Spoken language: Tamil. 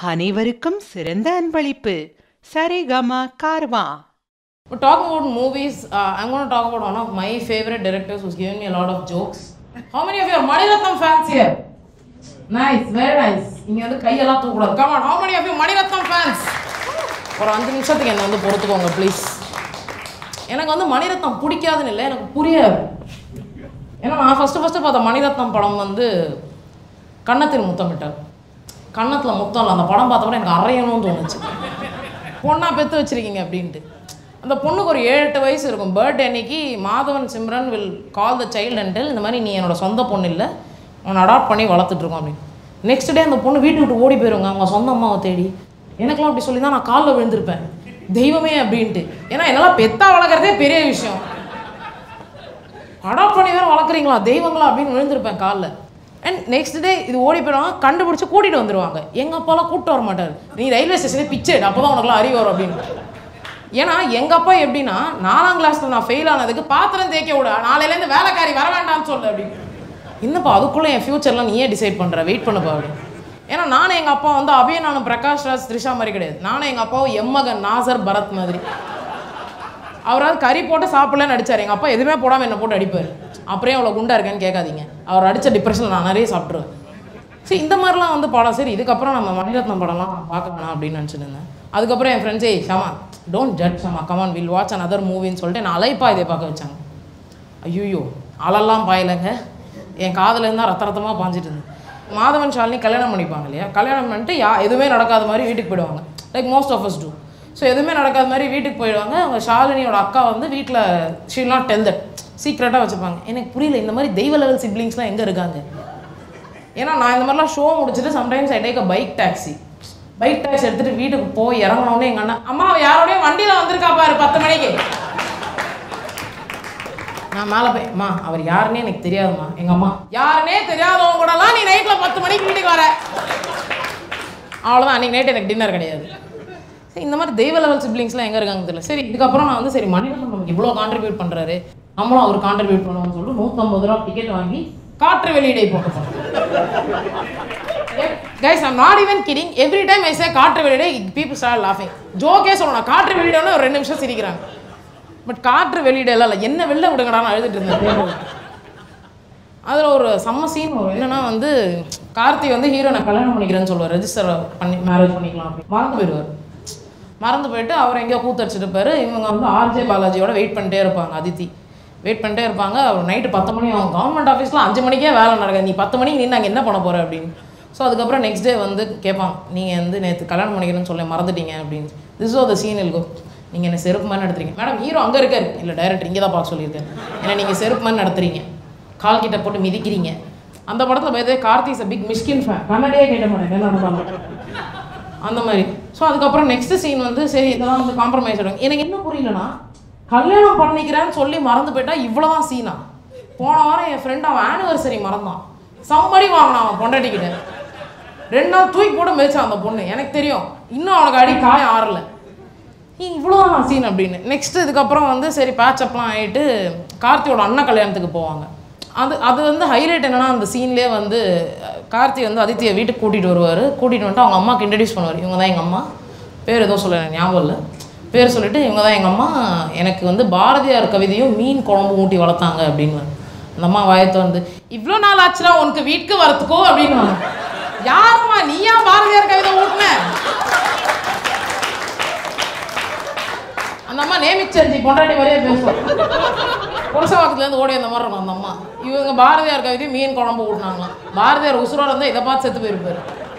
அனைவருக்கும் சிறந்த அன்பளிப்பு Saregama கார்வா But talking about movies, uh, I'm going to talk about one of my favorite directors who's given me a lot of jokes. How many of you are Maniratnam fans here? Nice, very nice. இங்க வந்து கையெல்லாம் தூக்கூடாது come on how many of you Mani Ratnam fans ஒரு அஞ்சு நிமிஷத்துக்கு என்ன வந்து பொறுத்துக்கோங்க ப்ளீஸ் எனக்கு வந்து மணிரத்னம் பிடிக்காதுன்னு இல்லை எனக்கு புரியாது ஏன்னா நான் ஃபஸ்ட்டு ஃபஸ்ட்டு பார்த்த மணிரத்னம் படம் வந்து கன்னத்தில் முத்தமிட்டார் கன்னத்தில் முத்தம் இல்லை அந்த படம் பார்த்தப்ப எனக்கு அரையணும்னு தோணுச்சு பொண்ணா பெற்று வச்சிருக்கீங்க அப்படின்ட்டு அந்த பொண்ணுக்கு ஒரு ஏழு எட்டு வயசு இருக்கும் பர்த்டே அன்னைக்கு Madhavan Simran will call the child and இந்த மாதிரி நீ என்னோட சொந்த பொண்ணு இல்லை அவனை அடாப்ட் பண்ணி வளர்த்துட்டு இருக்கோம் அப்படின்னு நெக்ஸ்ட் டே அந்த பொண்ணு வீட்டு விட்டு ஓடி போயிருவாங்க அவங்க சொந்த அம்மாவை தேடி எனக்கெல்லாம் அப்படி சொல்லி தான் நான் காலில் விழுந்திருப்பேன் தெய்வமே அப்படின்ட்டு ஏன்னா என்னால் பெத்தா வளர்க்குறதே பெரிய விஷயம் அடாப்ட் பண்ணி வேற வளர்க்குறீங்களா தெய்வங்களா அப்படின்னு விழுந்திருப்பேன் காலில் அண்ட் நெக்ஸ்ட் டே இது ஓடி போயிடுவாங்க கண்டுபிடிச்சி கூட்டிகிட்டு வந்துடுவாங்க எங்கள் அப்பாலாம் கூப்பிட்டு வர மாட்டார் நீ ரயில்வே ஸ்டேஷனே பிச்சைடு அப்போ தான் உனக்குலாம் அறிவு வரும் அப்படின்னு ஏன்னா எங்கள் அப்பா எப்படின்னா நாலாம் கிளாஸில் நான் ஃபெயில் ஆனதுக்கு பாத்திரம் தேய்க்க விட நாளையிலேருந்து வேலைக்காரி வர வேண்டாம்னு சொல்லு அப்படின்னு என்னப்பா அதுக்குள்ளே என் ஃப்யூச்சர்லாம் நீயே டிசைட் பண்ணுற வெயிட் பண்ணுப்பா அப்படின்னு ஏன்னா நானும் எங்கள் அப்பா வந்து அபிய நானும் பிரகாஷ் ராஜ் த்ரிஷா மாதிரி கிடையாது நானும் எங்கள் அப்பாவும் எம்மகன் நாசர் பரத் மாதிரி அவராவது கறி போட்டு சாப்பிடலன்னு அடிச்சார் எங்கள் அப்பா எதுவுமே போடாமல் என்ன போட்டு அடிப்பார் அப்புறம் அவ்வளோ குண்டா இருக்கேன்னு கேட்காதீங்க அவர் அடித்த டிப்ரெஷனில் நான் நிறைய சாப்பிட்ருவேன் சரி இந்த மாதிரிலாம் வந்து படம் சரி இதுக்கப்புறம் நம்ம மணிரத்னம் படம்லாம் பார்க்க வேணாம் அப்படின்னு நினச்சிட்டு இருந்தேன் அதுக்கப்புறம் என் ஃப்ரெண்ட்ஸே Shama don't judge Shama come on will watch another மூவின்னு சொல்லிட்டு நான் அலைப்பா இதை பார்க்க வச்சாங்க ஐயோ அலெல்லாம் பாயலைங்க என் காதுல இருந்தால் ரத்த ரத்தமாக பாஞ்சிட்டு இருந்தது மாதவன் ஷாலினி கல்யாணம் பண்ணிப்பாங்க இல்லையா கல்யாணம் பண்ணிட்டு யா எதுவுமே நடக்காத மாதிரி வீட்டுக்கு போயிடுவாங்க like most of us too so எதுவுமே நடக்காத மாதிரி வீட்டுக்கு போயிடுவாங்க அவங்க ஷாலினியோட அக்கா வந்து வீட்டில் ஷீல் நாட் டெல் தட் சீக்ரெட்டாக வச்சுப்பாங்க எனக்கு புரியல இந்த மாதிரி தெய்வ லெவல் சிப்ளிங்ஸ்லாம் எங்கே இருக்காங்க ஏன்னா நான் இந்த மாதிரிலாம் ஷோ முடிச்சுட்டு sometimes I take a bike taxi bike taxi எடுத்துகிட்டு வீட்டுக்கு போய் இறங்கினோடனே எங்கள் அண்ணா அம்மா அவ யாரோடய வண்டியில் வந்திருக்கா பாரு பத்து மணிக்கு நான் மேலே போய் அம்மா அவர் யாருன்னே எனக்கு தெரியாதும்மா எங்கள் அம்மா யாருன்னே தெரியாதவங்க கூடலாம் நீ நைட்டில் பத்து மணிக்கு வீட்டுக்கு வர அவ்வளோதான் அன்றைக்கி நைட் எனக்கு டின்னர் கிடையாது சரி இந்த மாதிரி தெய்வ லெவல் சிப்ளிங்ஸ்லாம் எங்கே இருக்காங்க தெரியல சரி இதுக்கப்புறம் நான் வந்து சரி மனிதன் நமக்கு இவ்வளோ கான்ட்ரிபியூட் பண்ணுறாரு நம்மளும் அவர் கான்ட்ரிபியூட் பண்ணுவோம்னு சொல்லிட்டு நூற்றம்பது ரூபா டிக்கெட் வாங்கி காற்று வெளியிடை போட்டு guys I'm not even kidding every time I say காற்று வெளியிடை பீப்புள் ஸ்டார்ட் லாஃபிங் ஜோக்கே சொல்லணும் காற்று வெளியிடன்னு ஒரு ரெண்டு நிமிஷம் சிரிக்கிறாங்க பட் காற்று வெளியிடலாம் இல்லை என்ன வெளில விடுங்கடா நான் எழுதிட்டு இருந்தேன் அதில் ஒரு செம்ம சீன் வரும் என்னன்னா வந்து கார்த்தி வந்து ஹீரோ நான் கல்யாணம் பண்ணிக்கிறேன்னு சொல்லுவார் ரெஜிஸ்டர் பண்ணி மேரேஜ் பண்ணிக்கலாம் அப்படி மறந்து போயிடுவார் மறந்து போயிட்டு அவர் எங்கேயோ கூத்தடிச்சிட்டு இருப்பாரு இவங்க வந்து ஆர்ஜே பாலாஜியோட வெயிட் பண்ணிட்டே இருப்பாங்க அதித்தி வெயிட் பண்ணிட்டே இருப்பாங்க அவர் நைட்டு பத்து மணி ஆகும் கவர்மெண்ட் ஆஃபீஸில் அஞ்சு மணிக்கே வேலை நடக்குது நீ பத்து மணிக்கு நின்று அங்கே என்ன பண்ண போகிற அப்படின்னு ஸோ அதுக்கப்புறம் நெக்ஸ்ட் டே வந்து கேட்பான் நீங்கள் வந்து நேற்று கல்யாணம் பண்ணிக்கிறேன்னு சொல்ல மறந்துட்டீங்க அப்படின்னு திஸ் ஓ த சீன் இல்கோ நீங்கள் என்ன செருப்பு மாதிரி நடத்துறீங்க மேடம் ஹீரோ அங்கே இருக்காரு இல்லை டைரக்டர் இங்கே தான் பார்க்க சொல்லியிருக்காரு ஏன்னா நீங்கள் செருப்பு மாதிரி நடத்துறீங்க கால் கிட்ட போட்டு மிதிக்கிறீங்க அந்த படத்தில் பயதே Karthi's a big Mysskin fan கன்னடியே கேட்ட மாட்டேன் என்ன நடந்தாலும் அந்த மாதிரி ஸோ அதுக்கப்புறம் நெக்ஸ்ட் சீன் வந்து சரி இதெல்லாம் வந்து காம்ப்ரமைஸ் ஆகிடும் எனக்கு என்ன புரியலனா கல்யாணம் பண்ணிக்கிறேன்னு சொல்லி மறந்து போயிட்டா இவ்வளோதான் சீனா போன வாரம் என் ஃப்ரெண்ட் அவன் ஆனிவர்சரி மறந்தான் சம்மடி வாங்கினான் அவன் பொண்டாட்டிக்கிட்ட ரெண்டு நாள் தூக்கி போட்டு மிதிச்சான் அந்த பொண்ணு எனக்கு தெரியும் இன்னும் அவனுக்கு அடி காயம் ஆறல இவ்வளோதான் சீன் அப்படின்னு நெக்ஸ்ட் இதுக்கப்புறம் வந்து சரி பேட்சப்லாம் ஆகிட்டு கார்த்தியோட அண்ணன் கல்யாணத்துக்கு போவாங்க அது அது வந்து ஹைலைட் என்னன்னா அந்த சீன்லேயே வந்து அஹ், கார்த்தி வந்து அதித்தியை வீட்டுக்கு கூட்டிகிட்டு வருவார் கூட்டிகிட்டு வந்துட்டு அவங்க அம்மாவுக்கு இன்ட்ரடியூஸ் பண்ணுவார் இவங்க தான் எங்கள் அம்மா பேர் எதுவும் சொல்ல எனக்கு ஞாபகம் இல்லை பேர் சொல்லிட்டு இவங்க தான் எங்கள் அம்மா எனக்கு வந்து பாரதியார் கவிதையும் மீன் குழம்பு ஊட்டி வளர்த்தாங்க அப்படின்னு அந்த அம்மா வாயத்தை வந்து இவ்வளோ நாள் ஆச்சுடா உனக்கு வீட்டுக்கு வரத்துக்கோ அப்படின்னு யாரும்மா நீயா பாரதியார் கவிதை ஊட்டின அந்த அம்மா நேமிச்சரிஞ்சி பொண்டாட்டி மாதிரியே பேசுவோம் புருஷவாக்கத்துலேருந்து ஓடி அந்த மாதிரி இருக்கும் அந்த அம்மா இவங்க பாரதியார் கவிதை மீன் குழம்பு ஊட்டினாங்களாம் பாரதியார் உசுரோட இருந்தால் இதை பார்த்து செத்து போயிருப்பாரு